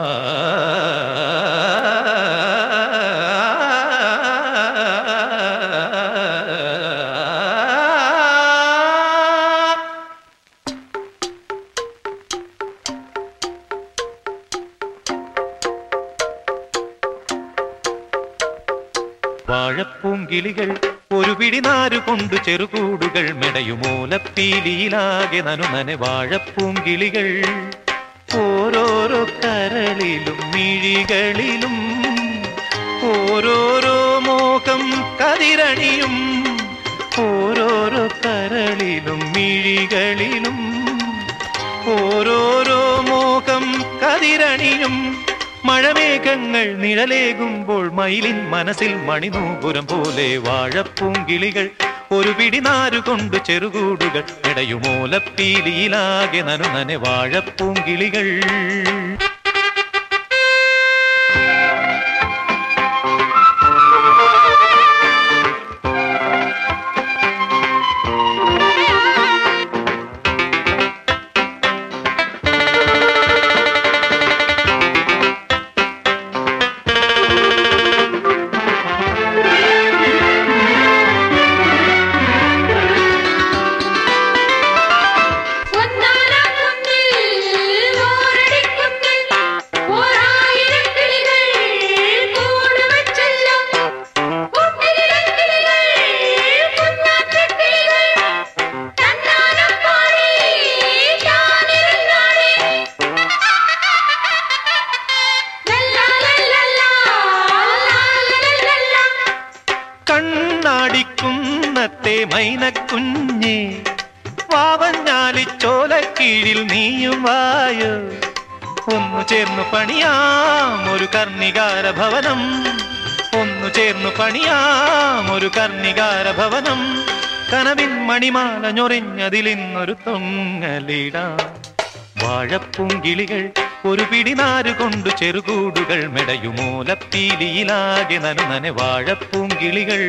വാഴപ്പൂങ്കിളികൾ ഒരു പിടിനാരു കൊണ്ട് ചെറുകൂടുകൾ മെടയുമൂലപ്പീലിയിലാകെ നനുനനെ വാഴപ്പൂങ്കിളികൾ ഓരോരോ കരളിലും മിഴികളിലും ഓരോരോ മോഹം കതിരണിയും ഓരോരോ കരളിലും മിഴികളിലും ഓരോരോ മോഹം കതിരണിയും മഴമേഘങ്ങൾ നിഴലേകുമ്പോൾ മയിലിൻ മനസ്സിൽ മണിനൂപുരം പോലെ വാഴപ്പൂങ്കിളികൾ ഒരു പിടിനാരു കൊണ്ട് ചെറുകൂടുകൾ ഇടയുമൂലപ്പീലിയിലാകെ നനുനനെ വാഴപ്പൂങ്കിളികൾ ഒന്നാനാം കുന്നിൽ ഓരടിക്കുന്നിൽ ഓരായിരം കിളികൾ കൂടുവച്ചല്ലോ കൂട്ടിലിടക്കിളികൾ കുഞ്ഞാറ്റക്കിളികൾ തന്നാനം പാടി താനിരുന്നാടി ലല്ലാ ലല്ലല്ലാ ലാലലല്ലല്ലാ കണ്ണാടിക്കുന്നത്തെ മൈനക്കുഞ്ഞേ വാവഞ്ഞാലിച്ചോലക്കീഴിൽ നീയും വായോ ഒന്നു ചേർന്നു പണിയാം ഒരു കർണികാര ഭവനം ഒന്നു ചേർന്നു പണിയാം ഒരു കർണികാര ഭവനം കനവിൻ മണിമാല ഞൊറിഞ്ഞതിലിന്നൊരു തൊങ്ങലിടാം വാഴപ്പൂങ്കിളികൾ ഒരു പിടിനാരു കൊണ്ടു ചെറുകൂടുകൾ മെടയുമൂലപ്പീലിയിലാകെ നനുനനെ വാഴപ്പൂങ്കിളികൾ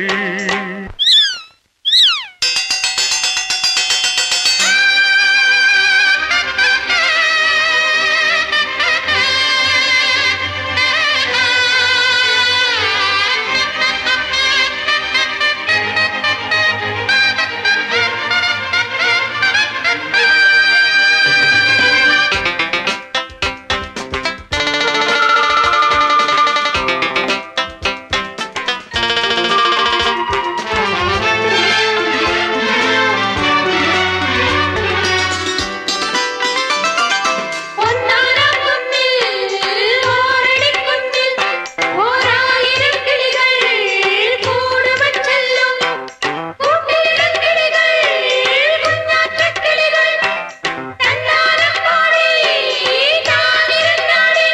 ഒന്നാനാം കുന്നിൽ ഓരടിക്കുന്നിൽ ഓരായിരം കിളികൾ കൂടുവച്ചല്ലോ കൂട്ടിലിടക്കിളികൾ കുഞ്ഞാറ്റക്കിളികൾ തന്നാനം പാടി താനിരുന്നാടി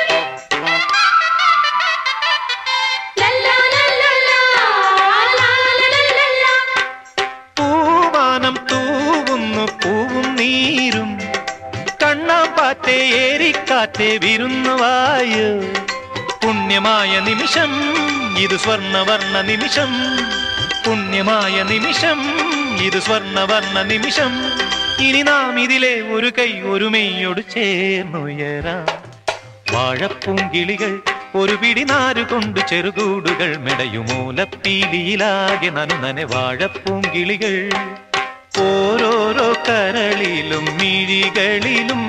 ലല്ലാ ലല്ലല്ലാ ലാലലല്ലല്ലാ പൂവാനം തൂവുന്നു പൂവും നീരും കണ്ണാമ്പാറ്റെ ഏരിക്കാറ്റെ വിരുന്നുവായോ പുണ്യമായ നിമിഷം ഇത് സ്വർണവർണ്ണ നിമിഷം പുണ്യമായ നിമിഷം ഇത് സ്വർണവർണ്ണ നിമിഷം ഇനി നാം ഇതിലെ ഒരു കൈ ഒരു മെയ്യോട് ചേർന്നുയരാം വാഴപ്പൂങ്കിളികൾ ഒരു പിടിനാരു കൊണ്ട് ചെറുകൂടുകൾ മെടയുമൂലപ്പീലിയിലാകെ നനുനനെ വാഴപ്പൂങ്കിളികൾ ഓരോരോ കരളിലും മിഴികളിലും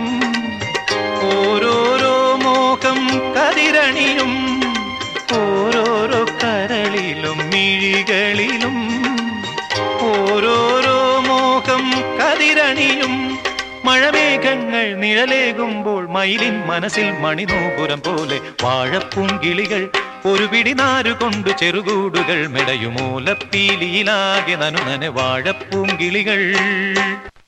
ഓരോരോ മോഹം കതിരണിയും ഓരോരോ കരളിലും മിഴികളിലും ഓരോരോ മോഹം കതിരണിയും മഴമേഘങ്ങൾ നിഴലേകുമ്പോൾ മയിലിൻ മനസ്സിൽ മണിനൂപുരം പോലെ വാഴപ്പൂങ്കിളികൾ ഒരു പിടിനാരു കൊണ്ട് ചെറുകൂടുകൾ മെടയുമൂലപ്പീലിയിലാകെ നനുനനെ വാഴപ്പൂങ്കിളികൾ